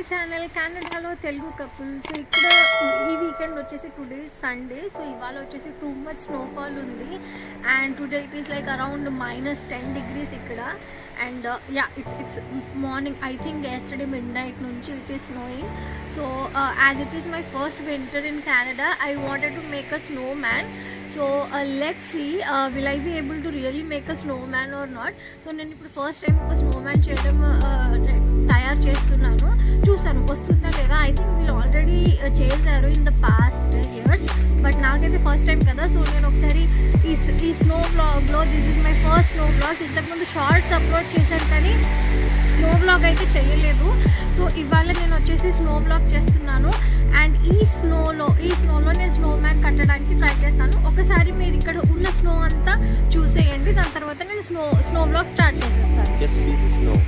Channel కెనడాలో Telugu couple so ఇక్కడ ఈ- ఈ వీకెండ్ వచ్చేసి టుడే సండే సో ఇవాళ వచ్చేసి టూ మచ్ స్నోఫాల్ ఉంది and today it is like around minus ten degrees ఇక్కడ and yeah it's it's morning I think yesterday midnight నుంచి it is snowing so as it is my first winter in Canada I wanted to make a snowman so let see will I be able to really make a snowman or not so నేను ఇప్పుడు first time ఒక snow man చేయడం uh, తయారు చేస్తున్నాను చూసాను వస్తుందా లేదా I think వీళ్ళు ఆల్రెడీ చేశారు in the past years but నాకైతే ఫస్ట్ టైం కదా సో నేను ఒకసారి ఈ ఈ స్నో బ్లాగ్లో this is my first snow blog ఇంతకుముందు షార్ట్స్ అప్లోడ్ చేశాను కానీ స్నో బ్లాగ్ అయితే చేయలేదు సో ఇవాళ నేను వచ్చేసి స్నో బ్లాగ్ చేస్తున్నాను అండ్ ఈ స్నోలో ఈ స్నోలో నేను స్నో మ్యాన్ కట్టడానికి ట్రై చేస్తాను ఒకసారి మీరు ఇక్కడ ఉన్న స్నో అంతా చూసేయండి దాని తర్వాత నేను స్నో స్నో బ్లాగ్ స్టార్ట్ చేసేస్తాను Just see the snow.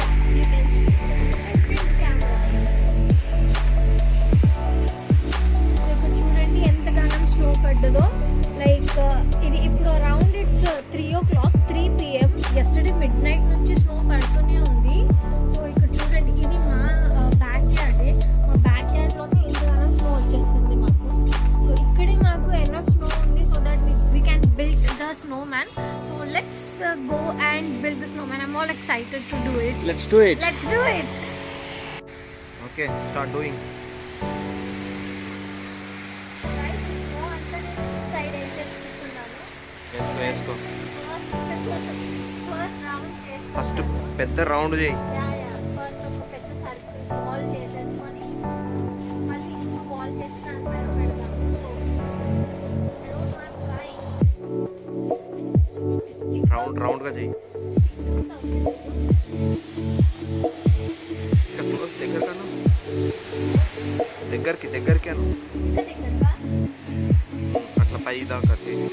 ఇక్కడ చూడండి ఎంతగానం స్నో పడ్డదో లైక్ ఇది ఇప్పుడు around it's three o'clock three PM yesterday midnight నుంచి స్నో పడుతూనే ఉంది సో ఇక్కడ చూడండి ఇది మా బ్యాక్ యార్డే మా బ్యాక్ యార్డ్లోనే ఇంతగానం స్నో వచ్చేసింది మాకు సో ఇక్కడే మాకు ఎనఫ్ స్నో ఉంది so that we can build the snowman so let's go and build the snowman I'm all excited to do it Let's do it. Let's do it Okay, start doing. Side వేసేసుకున్నాను వేసుకో వేసుకో first round చేసి first పెద్ద round చేయి yeah yeah first ఒక పెద్ద circle ball చేసేసుకొని మళ్ళీ ఇంకో బాల్ చేసి దాని పైన పెడతాం రౌండ్ రౌండ్ గా చేయి ఇంకా క్లోజ్ దగ్గర కాను దగ్గరికి దగ్గరికి అను అట్లా పై దాకా చేయి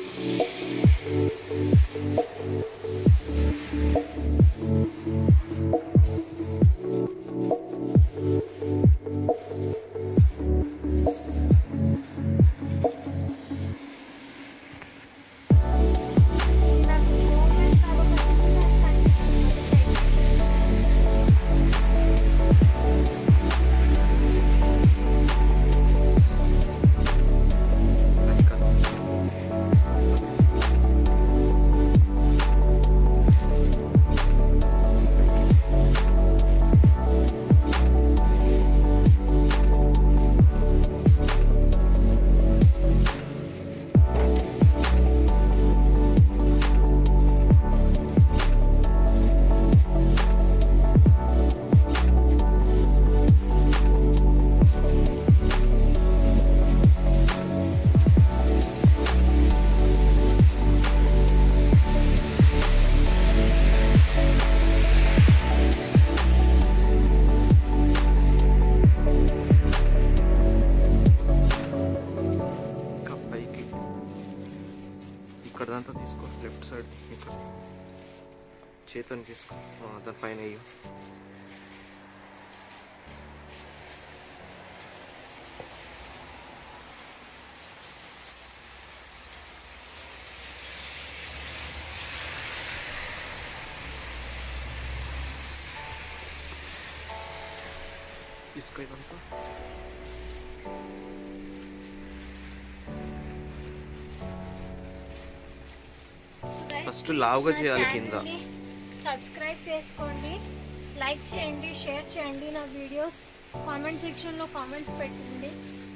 అది కాదు. ఇంకా పైకి ఇక్కడ దాంతో తీసుకో లెఫ్ట్ సైడ్ ఇక్కడ చేతిని తీసుకో ఆ, దానిపైన వెయ్యి తీసుకో ఇదంతా First లావుగా చేయాలి కింద. సబ్స్క్రైబ్ చేసుకోండి లైక్ చేయండి షేర్ చేయండి నా వీడియోస్ కామెంట్ సెక్షన్లో కామెంట్స్ పెట్టండి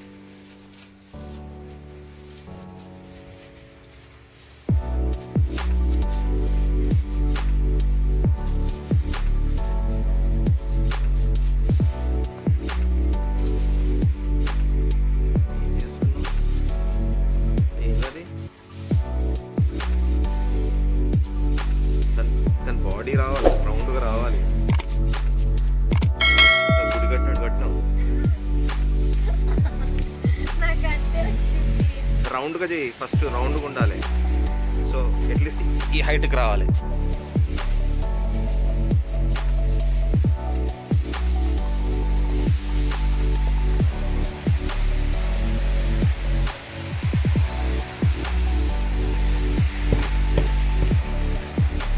ఏం చేస్తున్నావు? ఏంటది దాని దాని బాడీ రావాలి రౌండ్గా రావాలి గుడి కట్టినట్టు కట్టినావు నాకు అంతే వచ్చింది రౌండ్గా చేయి ఫస్ట్ రౌండ్గా ఉండాలి సో అట్లీస్ట్ ఈ హైట్కి రావాలి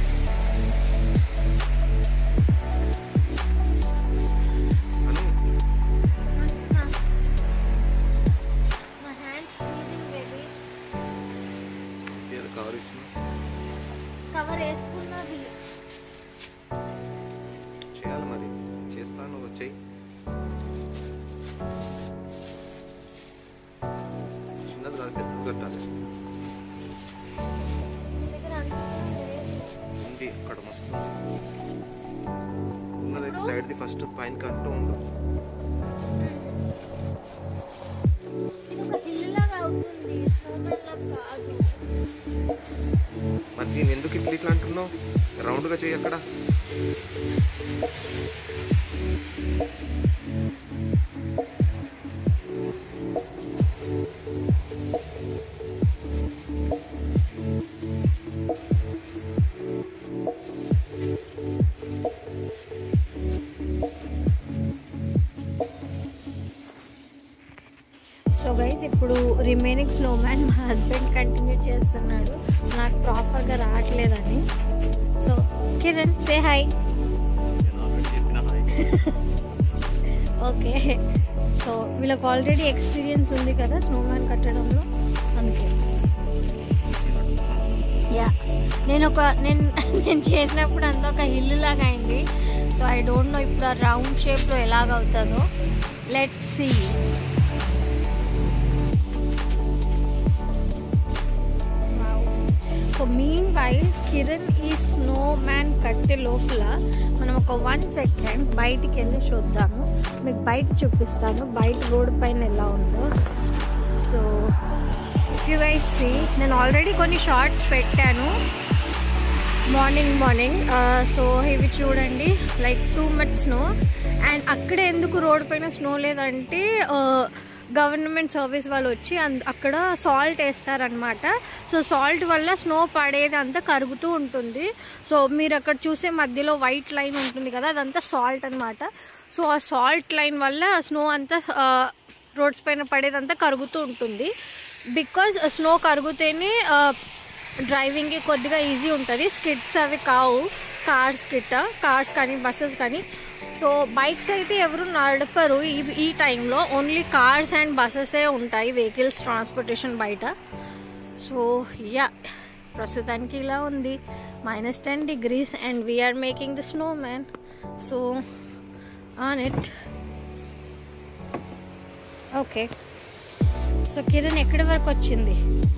అను కవర్ ఇచ్చిన కవర్ వేసుకున్నది చేయాలి మరి చేస్తాను నువ్వు చెయ్యి చిన్నది కాదు పెద్దది కట్టాలి మీ దగ్గర అంత లేదు. ఉంది అక్కడ మస్తు ఉన్నదైతే సైడ్ది ఫస్ట్ పైన కట్టు ఉండు ఇది ఒక హిల్ లాగా అవుతుంది స్నోమ్యాన్ లాగా కాదు మరి దీన్ని ఎందుకు ఇట్లా ఇట్లా అంటున్నావు రౌండ్గా చెయ్యి అక్కడ సో గైస్ ఇప్పుడు రిమైనింగ్ స్నోమ్యాన్ మా హస్బెండ్ కంటిన్యూ చేస్తున్నాడు నాకు ప్రాపర్గా రావట్లేదని so Kiran say hi okay so వీళ్ళకి ఆల్రెడీ ఎక్స్పీరియన్స్ ఉంది కదా స్నోమ్యాన్ కట్టడంలో అందుకే యా నేను ఒక నేను నేను చేసినప్పుడు అంతా ఒక హిల్ లాగా అయింది సో ఐ డోంట్ నో ఇప్పుడు ఆ రౌండ్ షేప్లో ఎలాగ అవుతుందో let see so meanwhile Kiran ఈ స్నో మ్యాన్ కట్టే లోపల మనం ఒక వన్ సెకండ్ బయటికి వెళ్ళి చూద్దాము మీకు బయట చూపిస్తాను బయట రోడ్ పైన ఎలా ఉందో so if you guys see నేను ఆల్రెడీ కొన్ని షార్ట్స్ పెట్టాను మార్నింగ్ మార్నింగ్ సో ఇవి చూడండి like too much snow and అక్కడ ఎందుకు రోడ్ పైన స్నో లేదంటే గవర్నమెంట్ సర్వీస్ వాళ్ళు వచ్చి అంద- అక్కడ సాల్ట్ వేస్తారనమాట సో సాల్ట్ వల్ల స్నో పడేది అంతా కరుగుతూ ఉంటుంది సో మీరు అక్కడ చూసే మధ్యలో వైట్ లైన్ ఉంటుంది కదా అదంతా సాల్ట్ అనమాట సో ఆ సాల్ట్ లైన్ వల్ల స్నో అంతా రోడ్స్ పైన పడేదంతా కరుగుతూ ఉంటుంది బికాజ్ స్నో కరుగుతేనే డ్రైవింగ్కి కొద్దిగా ఈజీ ఉంటుంది స్కిట్స్ అవి కావు కార్స్ గిట్ట కార్స్ కానీ బస్సెస్ కానీ సో బైక్స్ అయితే ఎవరు నడపరు ఈ ఈ టైంలో ఓన్లీ కార్స్ అండ్ బస్సెసే ఉంటాయి వెహికల్స్ ట్రాన్స్పోర్టేషన్ బయట సో యా ప్రస్తుతానికి ఇలా ఉంది minus ten degrees and we're making the snowman so on it okay so Kiran ఎక్కడి వరకు వచ్చింది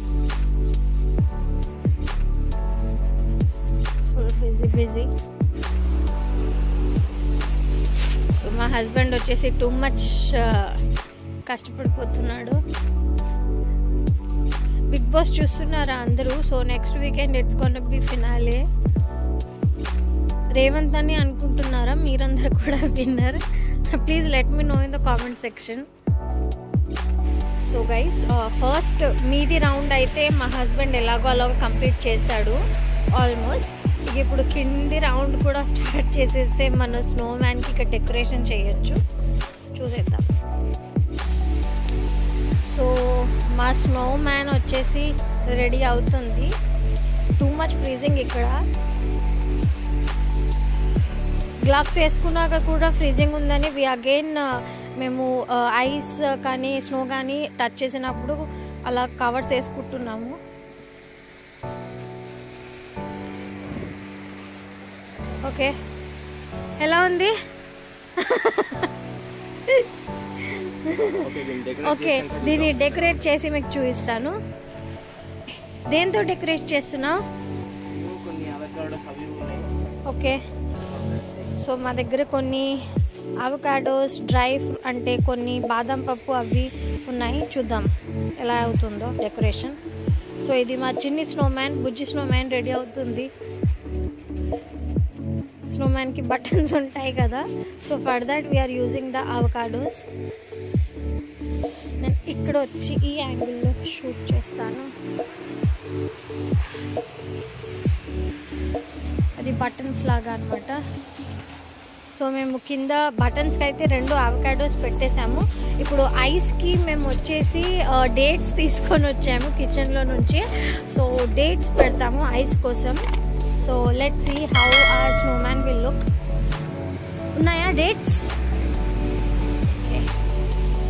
ఫుల్ బిజీ బిజీ సో మా హస్బెండ్ వచ్చేసి టూ మచ్ కష్టపడిపోతున్నాడు బిగ్ బాస్ చూస్తున్నారా అందరూ so next weekend it's gonna be finale Revanth అని అనుకుంటున్నారా మీరందరూ కూడా winner please let me know in the comment section so guys first మీది రౌండ్ అయితే మా హస్బెండ్ ఎలాగో అలాగో కంప్లీట్ చేశాడు ఆల్మోస్ట్ ఇక ఇప్పుడు కింది రౌండ్ కూడా స్టార్ట్ చేసేస్తే మన స్నో మ్యాన్కి ఇక్కడ డెకరేషన్ చేయొచ్చు చూసేద్దాం సో మా స్నో మ్యాన్ వచ్చేసి రెడీ అవుతుంది టూ మచ్ ఫ్రీజింగ్ ఇక్కడ గ్లవ్స్ వేసుకున్నాక కూడా ఫ్రీజింగ్ ఉందని వి అగైన్ మేము ఐస్ కానీ స్నో కానీ టచ్ చేసినప్పుడు అలా కవర్స్ వేసుకుంటున్నాము ఓకే ఎలా ఉంది ఓకే దీన్ని డెకరేట్ చేసి మీకు చూపిస్తాను దేంతో డెకరేట్ చేస్తున్నావు కొన్ని అవకాడోస్ అవి ఉన్నాయి ఓకే సో మా దగ్గర కొన్ని అవకాడోస్ డ్రై ఫ్రూ- అంటే కొన్ని బాదం పప్పు అవి ఉన్నాయి చూద్దాం ఎలా అవుతుందో డెకరేషన్ సో ఇది మా చిన్ని స్నోమ్యాన్ బుజ్జి స్నోమ్యాన్ రెడీ అవుతుంది స్నోమ్యాన్కి బటన్స్ ఉంటాయి కదా so for that we're using the avocados నేను ఇక్కడ వచ్చి ఈ యాంగిల్లో షూట్ చేస్తాను అది బటన్స్ లాగా అనమాట సో మేము కింద బటన్స్కి అయితే రెండు అవకాడోస్ పెట్టేశాము ఇప్పుడు ఐస్కి మేము వచ్చేసి డేట్స్ తీసుకొని వచ్చాము కిచెన్లో నుంచి సో డేట్స్ పెడతాము ఐస్ కోసం so let see how our snowman will look ఉన్నాయా డేట్స్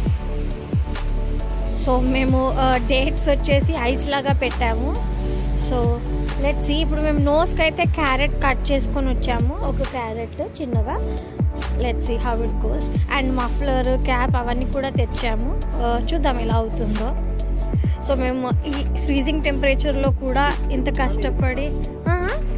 సో మేము డేట్స్ వచ్చేసి ఐస్ లాగా పెట్టాము సో సో లెట్స్ ఇప్పుడు మేము నోస్కి అయితే క్యారెట్ కట్ చేసుకొని వచ్చాము ఒక క్యారెట్ చిన్నగా let's see how it goes and muffler cap అవన్నీ కూడా తెచ్చాము ఆ, చూద్దాం ఎలా అవుతుందో సో మేము ఈ ఫ్రీజింగ్ టెంపరేచర్లో కూడా ఇంత కష్టపడి ఆ?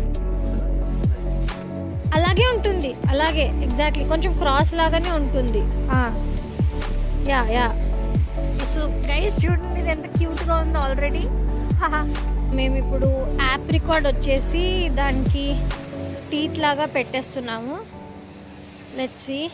అలాగే ఉంటుంది అలాగే ఎగ్జాక్ట్లీ కొంచెం క్రాస్ లాగానే ఉంటుంది ఆ. యా యా సో గైస్ చూడండి ఇది ఎంత క్యూట్గా ఉందో ఆల్రెడీ మేము ఇప్పుడు యాప్ రికార్డ్ వచ్చేసి దానికి టీత్ లాగా పెట్టేస్తున్నాము let's see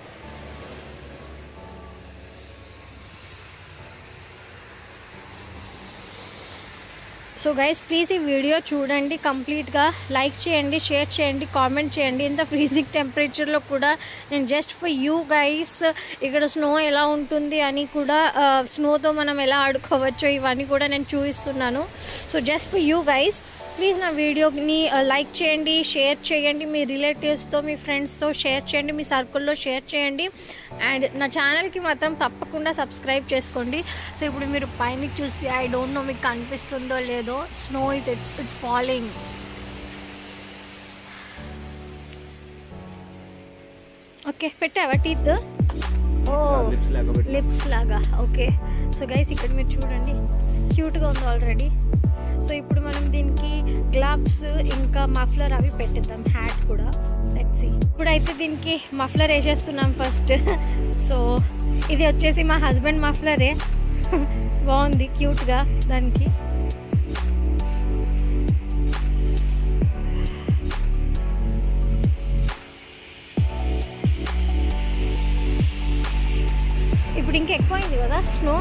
so guys please ఈ వీడియో చూడండి కంప్లీట్గా లైక్ చేయండి షేర్ చేయండి కామెంట్ చేయండి ఇంత ఫ్రీజింగ్ టెంపరేచర్లో కూడా నేను జస్ట్ ఫర్ యూ గైస్ ఇక్కడ స్నో ఎలా ఉంటుంది అని కూడా స్నోతో మనం ఎలా ఆడుకోవచ్చో ఇవన్నీ కూడా నేను చూపిస్తున్నాను so just for you guys please నా వీడియోని లైక్ చేయండి షేర్ చేయండి మీ రిలేటివ్స్తో మీ ఫ్రెండ్స్తో షేర్ చేయండి మీ సర్కిల్లో షేర్ చేయండి అండ్ నా ఛానల్కి మాత్రం తప్పకుండా సబ్స్క్రైబ్ చేసుకోండి సో ఇప్పుడు మీరు పైన చూసి ఐ డోంట్ నో మీకు కనిపిస్తుందో లేదో snow is it's it's falling okay పెట్టావా టీత్ ఓ లిప్స్ లాగా పెట్టి లిప్స్ లాగా ఓకే సో గైస్ ఇక్కడ మీరు చూడండి క్యూట్గా ఉంది ఆల్రెడీ సో ఇప్పుడు మనం దీనికి గ్లవ్స్ ఇంకా మఫ్లర్ అవి పెట్టేద్దాం హ్యాట్ కూడా లెట్స్ ఇప్పుడైతే దీనికి మఫ్లర్ వేసేస్తున్నాం ఫస్ట్ సో ఇది వచ్చేసి మా హస్బెండ్ మఫ్లరే బాగుంది క్యూట్గా దానికి ఇప్పుడు ఇంకా ఎక్కువైంది కదా స్నో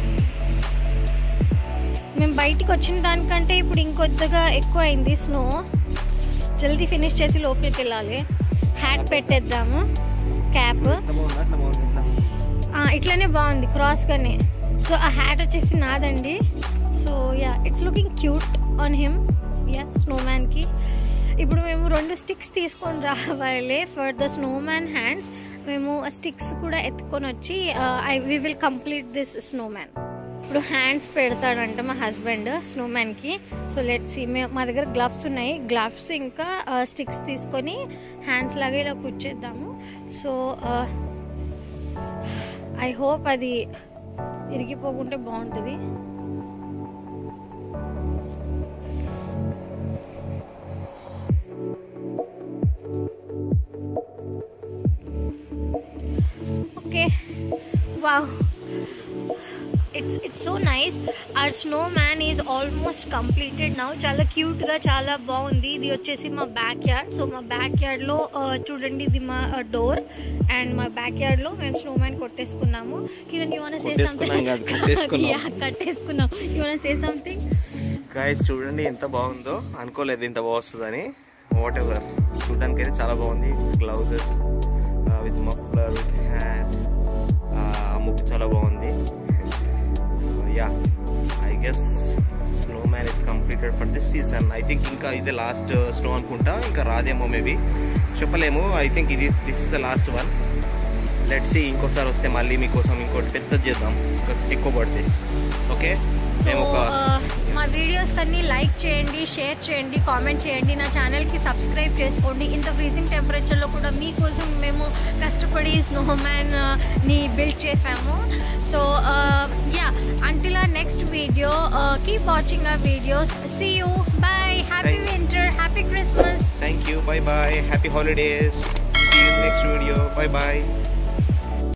మేము బయటికి వచ్చిన దానికంటే ఇప్పుడు ఇంకొద్దిగా ఎక్కువ అయింది స్నో జల్దీ ఫినిష్ చేసి లోపలికి వెళ్ళాలి హ్యాట్ పెట్టేద్దాము క్యాప్ ఇట్లా బాగుందా అట్లా బాగుంది ఇట్లా ఇట్లానే బాగుంది క్రాస్గానే సో ఆ హ్యాట్ వచ్చేసి నాదండి so yeah it's looking cute on him yeah స్నోమ్యాన్కి ఇప్పుడు మేము రెండు స్టిక్స్ తీసుకొని రావాలి ఫర్ ద స్నోమ్యాన్ హ్యాండ్స్ మేము ఆ స్టిక్స్ కూడా ఎత్తుకొని వచ్చి I we will complete this snowman ఇప్పుడు హ్యాండ్స్ పెడతాడంట మా హస్బెండ్ స్నోమ్యాన్కి సో లెట్స్ మా దగ్గర గ్లవ్స్ ఉన్నాయి గ్లవ్స్ ఇంకా స్టిక్స్ తీసుకొని హ్యాండ్స్ లాగా ఇలా కూర్చేద్దాము సో ఐ హోప్ అది ఇరిగిపోకుంటే బాగుంటుంది okay wow it's it's so nice our snowman is almost completed now చాలా క్యూట్గా చాలా బాగుంది ఇది వచ్చేసి మా బ్యాక్ యార్డ్ సో మా బ్యాక్ యార్డ్లో చూడండి ఇది మా డోర్ అండ్ మా బ్యాక్ యార్డ్లో మేము స్నో మ్యాన్ కొట్టేసుకున్నాము కిరణ్ యూ వాన్ సే కొట్టేసుకున్నాం కాదు, కట్టేసుకున్నాం. సంథింగ్ కట్టేసుకున్నాం you wanna say something guys చూడండి ఎంత బాగుందో అనుకోలేదు ఇంత బాగుస్తుందని వాట్ ఎవర్ చూడడానికి అయితే చాలా బాగుంది gloves with muffler with hat ముక్కు చాలా బాగుంది yeah I guess snowman is completed for this season I think ఇంకా ఇదే లాస్ట్ స్నో అనుకుంటా ఇంకా రాదేమో మేబీ చెప్పలేము ఐ థింక్ ఇది this is the last one let see ఇంకోసారి వస్తే మళ్ళీ మీకోసం ఇంకోటి పెద్దది చేద్దాం ఇంకా ఎక్కువ పడితే ఓకే సో మేము ఒక మా వీడియోస్ కన్నీ లైక్ చేయండి షేర్ చేయండి కామెంట్ చేయండి నా ఛానల్కి సబ్స్క్రైబ్ చేసుకోండి ఇంత ఫ్రీజింగ్ టెంపరేచర్లో కూడా మీకోసం మేము కష్టపడి స్నో ని బిల్డ్ చేసాము so yeah until uh next video keep watching uh videos see you bye happy Thank- winter happy Christmas Thank you. Bye bye. Happy holidays. See you in the next video. Bye bye.